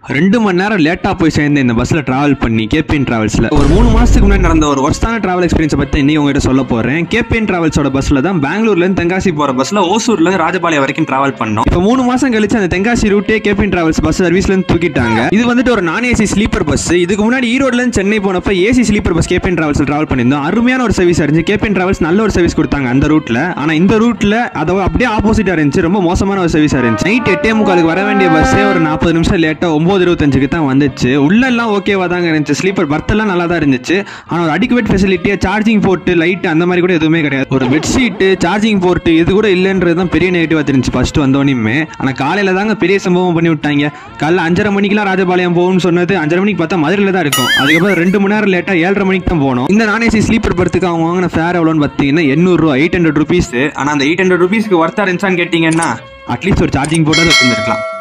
ரெண்டு மணி நேரம் லேட்டா போய் சேர்ந்த இந்த பஸ்ல டிராவல் பண்ணி கேபிஎன் டிராவல்ஸ்ல ஒரு மூணு மாசத்துக்கு முன்னாடி நடந்த ஒரு ஒர்ஸ்டான டிராவல் எக்ஸ்பீரியன்ஸ் பத்தி இன்னைக்கு உங்ககிட்ட சொல்ல போறேன் கேபிஎன் டிராவல்ஸோட பஸ்ல தான் பெங்களூர்ல இருந்து தென்காசி போற பஸ்ல ஓசூர்ல இருந்து ராஜபாளையம் வரைக்கும் டிராவல் பண்ணோம் இப்போ மூணு மாசம் கழிச்சு அந்த தென்காசி ரூட்டே கேபிஎன் டிராவல்ஸ் பஸ் சர்வீஸ்ல இருந்து தூக்கிட்டாங்க இது வந்துட்டு ஒரு நான் ஏசி ஸ்லீப்பர் பஸ் இதுக்கு முன்னாடி ஈரோட்ல இருந்து சென்னை போனப்ப AC sleeper bus KPN travels travel பண்ணியிருந்தோம் அருமையான ஒரு சர்வீஸ் இருந்துச்சு கேபிஎன் டிராவல்ஸ் நல்ல ஒரு சர்வீஸ் கொடுத்தாங்க அந்த ரூட்ல ஆனா இந்த ரூட்ல அதை அப்படியே ஆப்போசிட்டா இருந்துச்சு ரொம்ப மோசமான ஒரு சர்வீஸ் இருந்துச்சு நைட் எட்டே முக்காலுக்கு வர வேண்டிய பஸ்ஸே ஒரு நாற்பது நிமிஷம் லேட்டா ஒன்பது இருபத்தஞ்சுக்கு தான் வந்துச்சு உள்ள எல்லாம் ஓகேவா தாங்க இருந்துச்சு ஸ்லீப்பர் பர்த் எல்லாம் நல்லா தான் இருந்துச்சு ஆனா ஒரு அடிக்குவேட் ஃபெசிலிட்டியா சார்ஜிங் போர்ட் லைட் அந்த மாதிரி கூட எதுவுமே கிடையாது ஒரு பெட்ஷீட் சார்ஜிங் போர்ட் இது கூட இல்லைன்றது தான் பெரிய நெகட்டிவா தெரிஞ்சு ஃபர்ஸ்ட் வந்தோடனே ஆனா காலையில தாங்க பெரிய சம்பவம் பண்ணி விட்டாங்க காலைல அஞ்சரை மணிக்கெல்லாம் ராஜபாளையம் போகும்னு சொன்னது அஞ்சரை மணிக்கு பார்த்தா மதுரையில தான் இருக்கும் அதுக்கப்புறம் ரெண்டு மணி நேரம் லேட்டா ஏழரை மணிக்கு தான் போனோம் இந்த நான் ஏசி ஸ்லீப்பர் பர்த்துக்கு அவங்க வாங்கின ஃபேர் எவ்வளோன்னு பார்த்தீங்கன்னா எண்ணூறுரூவா எயிட் ஹண்ட்ரட் ருபீஸ் ஆனா அந்த எயிட் ஹண்ட்ரட் ருபீஸ்க்கு ஒர்த்தா இருந்துச்சான்னு கேட்டீங்கன்னா அட்லீஸ்ட் ஒரு சார்ஜிங் போட்டால் வச்சுருந்துருக்கலாம்